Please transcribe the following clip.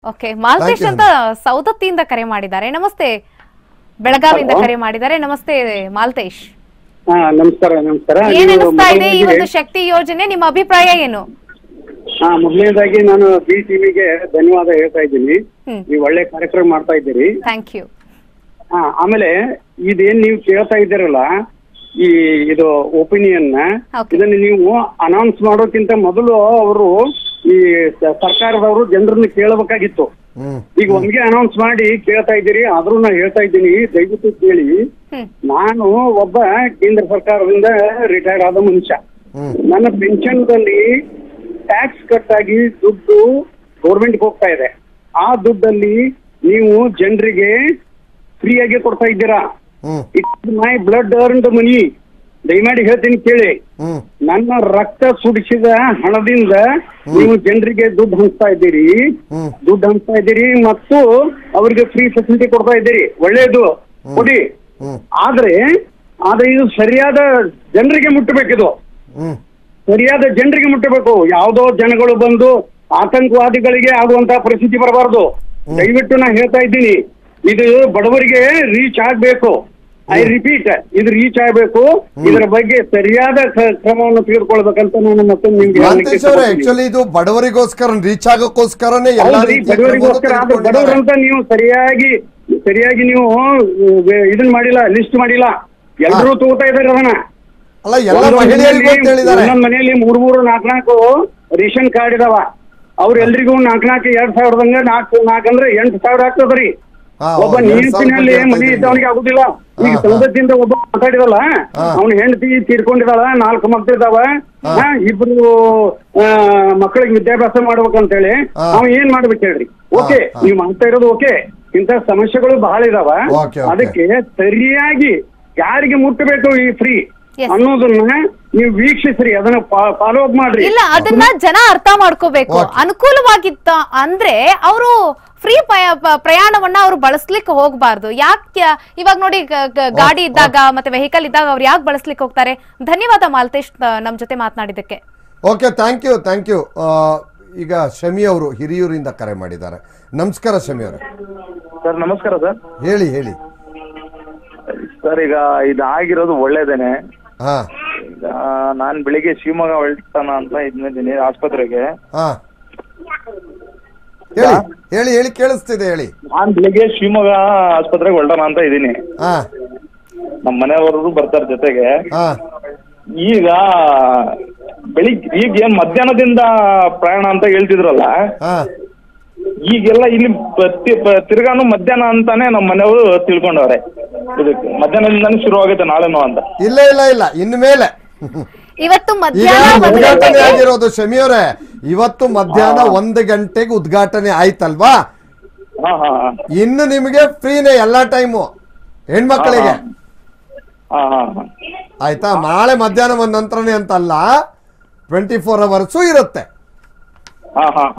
Okay Maltesh you, ಅಂತ ಸೌದತ್ತಿಯಿಂದ ಕರೆ ಮಾಡಿದ್ದಾರೆ ನಮಸ್ತೆ ಬೆಳಗಾವಿಯಿಂದ Hello. ಕರೆ ಮಾಡಿದ್ದಾರೆ ನಮಸ್ತೆ ಮಾಲ್ತೇಶ್ ಹಾ ನಮಸ್ಕಾರ ನಮಸ್ಕಾರ ಏನ್ ನೀವು ಅನಿಸ್ತಾ ಇದೆ ಈ ಒಂದು ಮೊದಲನೇದಾಗಿ- ಶಕ್ತಿ ಯೋಜನೆ ನಿಮ್ಮ ಅಭಿಪ್ರಾಯ ಏನು ಹಾ ಮೊದಲನೇದಾಗಿ ನಾನು ಬಿ ಟಿವಿಗೆ ಧನ್ಯವಾದ ಹೇಳ್ತಾ ಇದ್ದೀನಿ ಹ್ಮ್. ನೀವು ಒಳ್ಳೆ ಕಾರ್ಯಕ್ರಮ ಮಾಡ್ತಾ ಇದ್ದೀರಿ ಥ್ಯಾಂಕ್ ಯು ಹಾ ಆಮೇಲೆ ಇದೇನ್ ನೀವು ಕೇಳ್ತಾ ಇದ್ದೀರಲ್ಲ ಈ ಇದು ಒಪಿನಿಯನ್ Okay. ಇದನ್ನ ನೀವು ಅನೌನ್ಸ್ ಮಾಡೋಕ್ಕಿಂತ ಮೊದಲು ಅವರು ಈ ಸ- ಸರ್ಕಾರದವರು ಜನರನ್ನ ಕೇಳಬೇಕಾಗಿತ್ತು ಹ್ಮ್ ಈಗ ಒಮ್ಗೆ ಅನೌನ್ಸ್ ಮಾಡಿ ಕೇಳ್ತಾ ಇದ್ದೀರಿ ಆದ್ರೂ ನಾ ಹೇಳ್ತಾ ಇದ್ದೀನಿ ದಯವಿಟ್ಟು ಕೇಳಿ ಹ್ಮ್ ನಾನು ಒಬ್ಬ ಕೇಂದ್ರ ಸರ್ಕಾರದಿಂದ ರಿಟೈರ್ಡ್ ಆದ ಮನುಷ್ಯ ಹ್ಮ್ ನನ್ನ ಪೆನ್ಷನ್ದಲ್ಲಿ ಟ್ಯಾಕ್ಸ್ ಕಟ್ ಆಗಿ ದುಡ್ಡು ಗೌರ್ಮೆಂಟ್ಗೆ ಹೋಗ್ತಾ ಇದೆ ಆ ದುಡ್ಡಲ್ಲಿ ನೀವು ಜನರಿಗೆ ಫ್ರೀ ಆಗಿ ಕೊಡ್ತಾ ಇದ್ದೀರಾ hmm it's my blood earned money ದಯಮಾಡಿ ಹೇಳ್ತೀನಿ ಕೇಳಿ ಹ್ಮ್ ನನ್ನ ರಕ್ತ ಸುಡಿಸಿದ ಹಣದಿಂದ ನೀವು ಜನರಿಗೆ ದುಡ್ಡು ಹಂಚ್ತಾ ಇದ್ದೀರಿ ಹ್ಮ್. ದುಡ್ಡು ಹಂಚ್ತಾ ಇದ್ದೀರಿ ಮತ್ತು ಅವರಿಗೆ ಫ್ರೀ ಫೆಸಿಲಿಟಿ ಕೊಡ್ತಾ ಇದ್ದೀರಿ ಒಳ್ಳೇದು ಕೊಡಿ ಹ್ಮ್ ಆದ್ರೆ ಆದ್ರೆ ಇದು ಸರಿಯಾದ ಜನರಿಗೆ ಮುಟ್ಟಬೇಕಿದು ಹ್ಮ್ ಸರಿಯಾದ ಜನರಿಗೆ ಮುಟ್ಟಬೇಕು ಯಾವುದೋ ಜನಗಳು ಬಂದು ಆತಂಕವಾದಿಗಳಿಗೆ ಆಗುವಂತಹ ಪರಿಸ್ಥಿತಿ ಬರಬಾರದು ದಯವಿಟ್ಟು ನಾ ಹೇಳ್ತಾ ಇದ್ದೀನಿ ಇದು ಬಡವರಿಗೆ ರೀಚ್ ಆಗ್ಬೇಕು ಐ ರಿಪೀಟ್ ಇದು ರೀಚ್ ಆಗ್ಬೇಕು ಇದರ ಬಗ್ಗೆ ಸರಿಯಾದ ಕ- ಕ್ರಮವನ್ನು ತೆಗೆದುಕೊಳ್ಬೇಕಂತ ನಾನು ಮತ್ತೊಮ್ಮೆ ನಿಮ್ಗೆ ಹೇಳಲಿಕ್ಕೆ ಮಾಂತೇಶ್ ಅವರೇ ಇಷ್ಟಪಡ್ತೀನಿ. ಆಕ್ಚುಲಿ ಇದು ಬಡವರಿಗೋಸ್ಕರ ರೀಚ್ ಆಗೋಕ್ಕೋಸ್ಕರನೇ ಎಲ್ಲಾ ಹೌದ್ರಿ, ರೀತಿಯ ಬಡವರಿಗೋಸ್ಕರ ಕ್ರಮವನ್ನು ಅದು ತೆಗೆದುಕೊಂಡಿದ್ದಾರೆ. ಬಡವರಂತ ನೀವು ಸರಿಯಾಗಿ ಸರಿಯಾಗಿ ನೀವು ಅಹ್, ಇದನ್ನ ಮಾಡಿಲ್ಲ ಲಿಸ್ಟ್ ಮಾಡಿಲ್ಲ ಎಲ್ಲರೂ ತಗೋತಾ ಇದಾರೆ ಅದನ್ನ ಅಲ್ಲ ಎಲ್ಲ ಒಂದೊಂದ್ ಮಹಿಳೆಯರಿಗೂ ಅಂತ ಮನೆಯಲ್ಲಿ- ಹೇಳಿದ್ದಾರೆ ಒಂದೊಂದ್ ಮನೆಯಲ್ಲಿ ಮೂರ್ ಮೂರು ನಾಲ್ಕು ನಾಲ್ಕು ರೇಷನ್ ಕಾರ್ಡ್ ಇದಾವ ಅವ್ರೆಲ್ರಿಗೂ ನಾಲ್ಕು ನಾಲ್ಕು ಎರಡ್ ಸಾವಿರದಂಗ ನಾಲ್ಕು ನಾಲ್ಕು ಅಂದ್ರೆ ಎಂಟು ಸಾವಿರ ಆಗ್ತದ್ರಿ ಹಾ, ಒಬ್ಬ ಹೌದು, ಎರಡ್ ಸಾವಿರ ನೀತಿನಲ್ಲಿ ಬಗ್ಗೆ ಮನೆ ಹೇಳ್ತಾ ಇದ್ದವನಿಗೆ ಆಗುದಿಲ್ಲ ಈಗ ಹಾ, ಹಾ. ಸೌದತ್ತಿಂದ ಒಬ್ಬ ಮಾತಾಡಿದಲ್ಲ ಹಾ. ಅವನ ಹೆಂಡತಿ ತೀರ್ಕೊಂಡಿದಾಳ ನಾಲ್ಕು ಮಕ್ಳಿದಾವ ಹಾ, ಇಬ್ರು ಆ, ಮಕ್ಕಳಿಗೆ ವಿದ್ಯಾಭ್ಯಾಸ ಮಾಡ್ಬೇಕಂತ ಹೇಳಿ ಹಾ. ಅವ ಏನ್ ಮಾಡ್ಬೇಕು ಹೇಳ್ರಿ ಓಕೆ ಹಾ. ನೀವು ಮಾಡ್ತಾ ಇರೋದು ಓಕೆ ಇಂತ ಸಮಸ್ಯೆಗಳು ಬಹಳ ಇದಾವ ಓಕೆ, ಓಕೆ. ಅದಕ್ಕೆ ಸರಿಯಾಗಿ ಯಾರಿಗೆ ಮುಟ್ಟಬೇಕು ಈ ಫ್ರೀ Yes. ಅನ್ನೋದನ್ನ ನೀವು ವೀಕ್ಷಿಸ್ರಿ ಅದನ್ನ ಫಾಲೋ ಅಪ್ ಮಾಡ್ರಿ ಇಲ್ಲ ಅದನ್ನ ಜನ ಅರ್ಥ ಮಾಡ್ಕೋಬೇಕು Okay. ಅನುಕೂಲವಾಗಿತ್ತ ಅಂದ್ರೆ ಅವರು ಫ್ರೀ ಪ್ರಯಾಣವನ್ನ ಅವ್ರು ಬಳಸ್ಲಿಕ್ಕೆ ಹೋಗ್ಬಾರ್ದು ಯಾಕೆ ಇವಾಗ ನೋಡಿ ಗ- ಗ- ಗಾಡಿ ಇದ್ದಾಗ ಮತ್ತೆ ವೆಹಿಕಲ್ ಇದ್ದಾಗ ಅವ್ರು ಯಾಕೆ ಬಳಸ್ಲಿಕ್ಕೆ ಹೋಗ್ತಾರೆ ಧನ್ಯವಾದ ಮಾಲ್ತೇಶ್ ಆ, ನಮ್ ಜೊತೆ ಮಾತನಾಡಿದ್ದಕ್ಕೆ okay thank you thank you ಈಗ ಶಮಿ ಅವರು ಹಿರಿಯೂರಿಂದ ಕರೆ ಮಾಡಿದ್ದಾರೆ ನಮಸ್ಕಾರ ಶಮಿ ಅವರೇ ಸರ್ ನಮಸ್ಕಾರ ಸರ್ ಹೇಳಿ ಹೇಳಿ ಸರ್ ಈಗ ಇದಾಗಿರೋದು ಒಳ್ಳೇದೇನೆ ಹಾ ಈಗ ನಾನ್ ಬೆಳಿಗ್ಗೆ ಶಿವಮೊಗ್ಗ ಹೊರಟಾನ ಅಂತ ಇದ್ನಿದ್ದೀನಿ ಆಸ್ಪತ್ರೆಗೆ ಹಾ ಹೇಳಿ ಹೇಳಿ ಹೇಳಿ ಕೇಳಿಸ್ತಿದೆ ಹೇಳಿ ನಾನ್ ಬೆಳಿಗ್ಗೆ ಶಿವಮೊಗ್ಗ ಆಸ್ಪತ್ರೆಗೆ ಹೊರಟಾನ ಅಂತ ಇದೀನಿ ಹಾ ನಮ್ಮ ಮನೆಯವರು ಬರ್ತಾರೆ ಜೊತೆಗೆ ಹಾ ಈಗ ಬೆಳಿಗ್ಗೆ ಈಗ ಏನ್ ಮಧ್ಯಾಹ್ನದಿಂದ ಪ್ರಯಾಣ ಅಂತ ಹೇಳ್ತಿದ್ರಲ್ಲ ಹಾ ಈಗೆಲ್ಲ ಇಲ್ಲಿ ಪ- ತಿ- ಪ- ತಿರ್ಗಾನು ಮಧ್ಯಾಹ್ನ ಅಂತಾನೆ ನಮ್ಮ ಮನೆಯವರು ತಿಳ್ಕೊಂಡವ್ರೆ ಇದಕ್ಕೆ ಮಧ್ಯಾಹ್ನದಿಂದಾನೇ ಶುರು ಆಗುತ್ತೆ ನಾಳೆನೂ ಅಂತ ಇಲ್ಲ ಇಲ್ಲ ಇಲ್ಲ ಇನ್ಮೇಲೆ ಇವತ್ತು ಈಗ ಮಧ್ಯಾಹ್ನ ಒಂದು ಉದ್ಘಾಟನೆ ಗಂಟೆಗೆ ಆಗಿರೋದು ಶಮಿ ಅವರೇ ಇವತ್ತು ಮಧ್ಯಾಹ್ನ ಒಂದು ಗಂಟೆಗೆ ಉದ್ಘಾಟನೆ ಆಯ್ತಲ್ವಾ ಹಾ ಹಾ ಹಾ ಇನ್ನು ನಿಮಗೆ ಫ್ರೀನೇ ಎಲ್ಲಾ ಟೈಮು ಹೆಣ್ಮಕ್ಳಿಗೆ ಹಾ ಹಾ ಹಾ ಆಯ್ತಾ ನಾಳೆ ಮಧ್ಯಾಹ್ನ ಒಂದ್ ನಂತರನೇ ಅಂತಲ್ಲ ಟ್ವೆಂಟಿ ಫೋರ್ ಅವರ್ಸು ಇರುತ್ತೆ ಹಾ ಹಾ